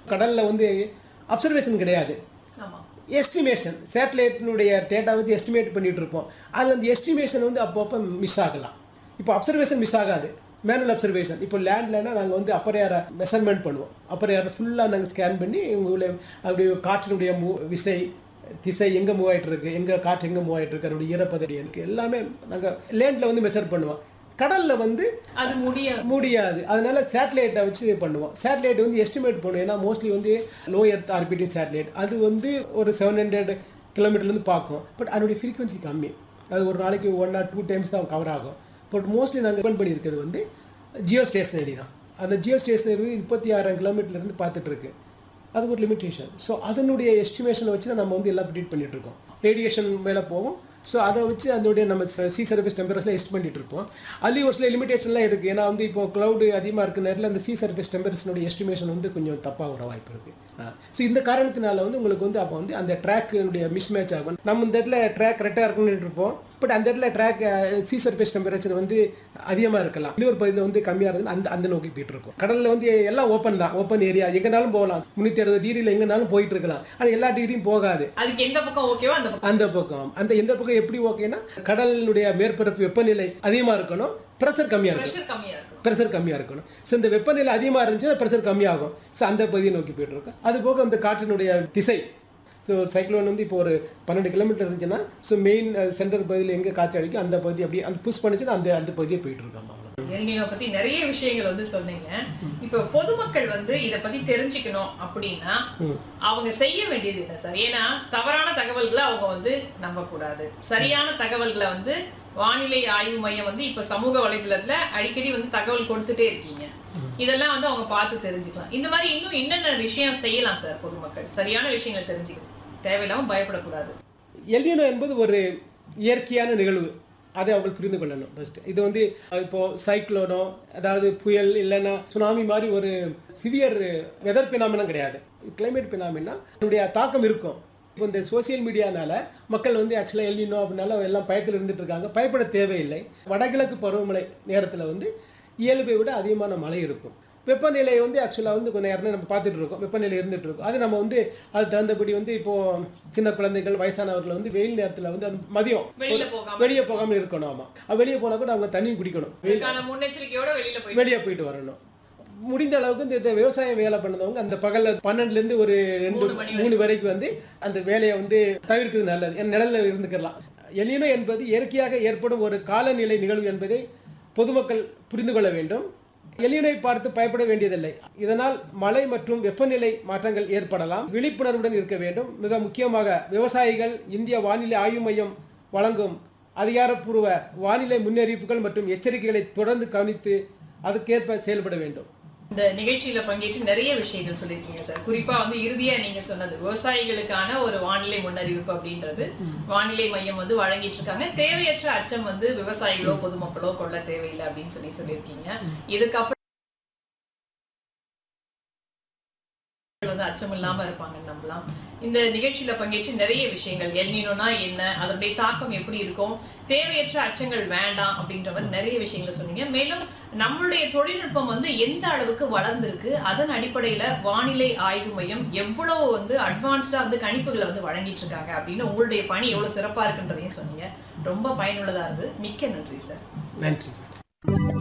கடலில் வந்து அப்சர்வேஷன் கிடையாது ஆமா எஸ்டிமேஷன் சேட்டலைட்டினுடைய டேட்டா வச்சு எஸ்டிமேட் பண்ணிட்டு இருப்போம் அதில் அந்த எஸ்டிமேஷன் வந்து அப்பப்போ மிஸ் ஆகலாம் இப்போ அப்சர்வேஷன் மிஸ் ஆகாது மேனுவல் அப்சர்வேஷன் இப்போ லேண்ட்லனா நாங்கள் வந்து அப்பர் ஏரை மெஷர்மெண்ட் பண்ணுவோம் அப்பர் ஏரை ஃபுல்லாக நாங்கள் ஸ்கேன் பண்ணி உங்களை அப்படி காற்றினுடைய மூ விசை திசை எங்கே மூவ் ஆயிட்டு இருக்கு எங்கே காற்று எங்கே மூவ் ஆயிட்டு இருக்கு அதனுடைய ஈரப்பதடி எனக்கு எல்லாமே நாங்கள் லேண்டில் வந்து மெஷர் பண்ணுவோம் கடலில் வந்து அது முடியாது முடியாது அதனால சேட்டலைட்டை வச்சு பண்ணுவோம் சேட்டலைட் வந்து எஸ்டிமேட் பண்ணுவோம் ஏன்னா மோஸ்ட்லி வந்து லோ எர்த் ஆர்பிட்டிங் சேட்டலைட் அது வந்து ஒரு செவன் ஹண்ட்ரட் கிலோமீட்டர்லேருந்து பார்க்கும் பட் அதனுடைய ஃப்ரீக்வன்சி கம்மி அது ஒரு நாளைக்கு ஒன் ஆர் டூ டைம்ஸ் தான் கவர் ஆகும் பட் மோஸ்ட்லி நாங்கள் டிபெண்ட் பண்ணியிருக்கிறது வந்து ஜியோ ஸ்டேஷனரி தான் அந்த ஜியோ ஸ்டேஷனரி முப்பத்தி ஆறாயிரம் கிலோமீட்டர்லேருந்து பார்த்துட்டு இருக்கு அது ஒரு லிமிட்டேஷன் ஸோ அதனுடைய எஸ்டிமேஷனை வச்சு தான் நம்ம வந்து எல்லாம் ப்ரிடிக்ட் பண்ணிட்டு இருக்கோம் ரேடியேஷன் மேலே போகும் ஸோ அதை வச்சு அதனுடைய நம்ம சி சர்ஃபேஸ் டெம்பரேச்சரில் எஸ்ட் பண்ணிட்டு இருப்போம் அதுலேயும் ஒரு சில லிமிடேஷன்லாம் இருக்குது ஏன்னா வந்து இப்போ க்ளவுடு அதிகமாக இருக்க நேரத்தில் அந்த சி சர்ஃபேஸ் டெம்பரேச்சனுடைய எஸ்டிமேஷன் வந்து கொஞ்சம் தப்பாக வர வாய்ப்பு இருக்குது ஸோ இந்த காரணத்தினால வந்து உங்களுக்கு வந்து அப்போ வந்து அந்த ட்ராக்குடைய மிஸ்மேட்ச் ஆகும் நம்ம இந்த இடத்துல ட்ராக் கரெக்டாக இருக்குன்னு இருப்போம் பட் அந்த இடத்துல ட்ராக் சி சர்ஃபேஸ் டெம்பரேச்சர் வந்து அதிகமாக இருக்கலாம் இன்னொரு பகுதியில் வந்து கம்மியாக இருந்தது அந்த அந்த நோக்கி போயிட்டு இருக்கும் கடலில் வந்து எல்லாம் ஓப்பன் தான் ஓப்பன் ஏரியா எங்கேனாலும் போகலாம் முந்நூற்றி அறுபது டிகிரியில் எங்கேனாலும் போயிட்டு இருக்கலாம் ஆனால் எல்லா டிகிரியும் போகாது அதுக்கு எந்த பக்கம் ஓகேவோ அந்த பக்கம் அந்த பக்கம் அந்த எந்த பக்கம் எப்படி ஓகேன்னா கடலினுடைய மேற்பரப்பு வெப்பநிலை அதிகமாக இருக்கணும் ப்ரெஷர் கம்மியாக இருக்கணும் ப்ரெஷர் கம்மியா இருக்கும் ப்ரெஷர் கம்மியாக இருக்கணும் ஸோ இந்த வெப்பநிலை அதிகமாக இருந்துச்சுன்னா ப்ரெஷர் கம்மியாகும் ஸோ அந்த பகுதியை நோக்கி போயிட்டு இருக்கோம் அது போக அந்த காற்றினுடைய திசை ஸோ ஒரு சைக்ளோன் வந்து இப்போ ஒரு பன்னெண்டு கிலோமீட்டர் இருந்துச்சுன்னா ஸோ மெயின் சென்டர் பகுதியில் எங்கே காற்று அடிக்கும் அந்த பகுதி அப்படியே அந்த புஷ் பண்ணிச்சுன்னா அந்த அந்த பகுதியை போயிட்டு இருக்காங்க அவ்வளோ எல்னினோ பத்தி நிறைய விஷயங்கள் வந்து சொன்னீங்க இப்போ பொதுமக்கள் வந்து இத பத்தி தெரிஞ்சுக்கணும் அப்படின்னா அவங்க செய்ய வேண்டியது என்ன சார் ஏன்னா தவறான தகவல்களை அவங்க வந்து நம்ப கூடாது சரியான தகவல்களை வந்து வானிலை ஆய்வு மையம் வந்து இப்ப சமூக வலைதளத்துல அடிக்கடி வந்து தகவல் கொடுத்துட்டே இருக்கீங்க இதெல்லாம் வந்து அவங்க பார்த்து தெரிஞ்சுக்கலாம் இந்த மாதிரி இன்னும் என்னென்ன விஷயம் செய்யலாம் சார் பொதுமக்கள் சரியான விஷயங்களை தெரிஞ்சுக்கணும் தேவையில்லாம பயப்படக்கூடாது எல்னினோ என்பது ஒரு இயற்கையான நிகழ்வு அதை அவங்க புரிந்து கொள்ளணும் ஃபர்ஸ்ட் இது வந்து இப்போ சைக்ளோனோ அதாவது புயல் இல்லைன்னா சுனாமி மாதிரி ஒரு சிவியர் வெதர் பினாமினம் கிடையாது கிளைமேட் பினாமினா அதனுடைய தாக்கம் இருக்கும் இப்போ இந்த சோசியல் மீடியானால மக்கள் வந்து ஆக்சுவலாக எல்னினோ அப்படின்னால எல்லாம் பயத்தில் இருந்துட்டு இருக்காங்க பயப்பட தேவையில்லை வடகிழக்கு பருவமழை நேரத்தில் வந்து இயல்பை விட அதிகமான மழை இருக்கும் வெப்பநிலை வந்து ஆக்சுவலாக வந்து கொஞ்சம் நேரம் நம்ம பார்த்துட்டு இருக்கோம் வெப்பநிலை இருந்துட்டு இருக்கும் அது நம்ம வந்து அது தகுந்தபடி வந்து இப்போ சின்ன குழந்தைகள் வயசானவர்கள் வந்து வெயில் நேரத்தில் வந்து அது மதியம் வெளியில போகாம வெளியே போகாமல் இருக்கணும் ஆமாம் அது வெளியே போனால் கூட அவங்க தண்ணி குடிக்கணும் வெயில் இதுக்கான முன்னெச்சரிக்கையோட வெளியில போய் வெளியே போயிட்டு வரணும் முடிந்த அளவுக்கு இந்த இந்த விவசாயம் வேலை பண்ணதவங்க அந்த பகல்ல பன்னெண்டுல இருந்து ஒரு ரெண்டு மூணு மணி மூணு வரைக்கும் வந்து அந்த வேலையை வந்து தவிர்க்கிறது நல்லது என் நிழல்ல இருந்துக்கலாம் எலினோ என்பது இயற்கையாக ஏற்படும் ஒரு காலநிலை நிகழ்வு என்பதை பொதுமக்கள் புரிந்து கொள்ள வேண்டும் எலியனை பார்த்து பயப்பட வேண்டியதில்லை இதனால் மழை மற்றும் வெப்பநிலை மாற்றங்கள் ஏற்படலாம் விழிப்புணர்வுடன் இருக்க வேண்டும் மிக முக்கியமாக விவசாயிகள் இந்திய வானிலை ஆய்வு மையம் வழங்கும் அதிகாரப்பூர்வ வானிலை முன்னறிவிப்புகள் மற்றும் எச்சரிக்கைகளை தொடர்ந்து கவனித்து அதுக்கேற்ப செயல்பட வேண்டும் இந்த நிகழ்ச்சியில பங்கேற்று நிறைய விஷயங்கள் சொல்லியிருக்கீங்க சார் குறிப்பா வந்து இறுதியா நீங்க சொன்னது விவசாயிகளுக்கான ஒரு வானிலை முன்னறிவிப்பு அப்படின்றது வானிலை மையம் வந்து வழங்கிட்டு இருக்காங்க தேவையற்ற அச்சம் வந்து விவசாயிகளோ பொதுமக்களோ கொள்ள தேவையில்லை அப்படின்னு சொல்லி சொல்லியிருக்கீங்க இதுக்கப்புறம் வந்து அச்சம் இல்லாம இருப்பாங்கன்னு நம்பலாம் இந்த நிகழ்ச்சியில பங்கேற்று நிறைய விஷயங்கள் எல்னினோனா என்ன அதனுடைய தாக்கம் எப்படி இருக்கும் தேவையற்ற அச்சங்கள் வேண்டாம் அப்படின்ற மாதிரி நிறைய விஷயங்களை சொன்னீங்க மேலும் நம்மளுடைய தொழில்நுட்பம் வந்து எந்த அளவுக்கு வளர்ந்திருக்கு அதன் அடிப்படையில வானிலை ஆய்வு மையம் எவ்வளவு வந்து அட்வான்ஸ்டா வந்து கணிப்புகளை வந்து வழங்கிட்டு இருக்காங்க அப்படின்னு உங்களுடைய பணி எவ்வளவு சிறப்பா இருக்குன்றதையும் சொன்னீங்க ரொம்ப பயனுள்ளதா இருந்தது மிக்க நன்றி சார் நன்றி